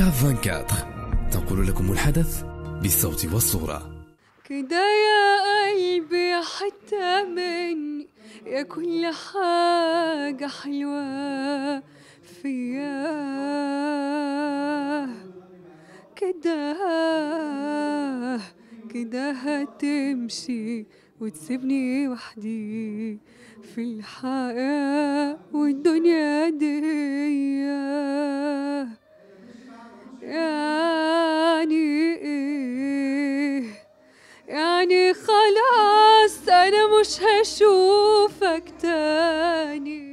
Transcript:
كاف 24 تنقل لكم الحدث بالصوت والصورة كده يا قلبي حتى مني يا كل حاجة حلوة فيا كده كده هتمشي وتسيبني وحدي في الحياة والدنيا دي يعني ايه يعني خلاص انا مش هشوفك تاني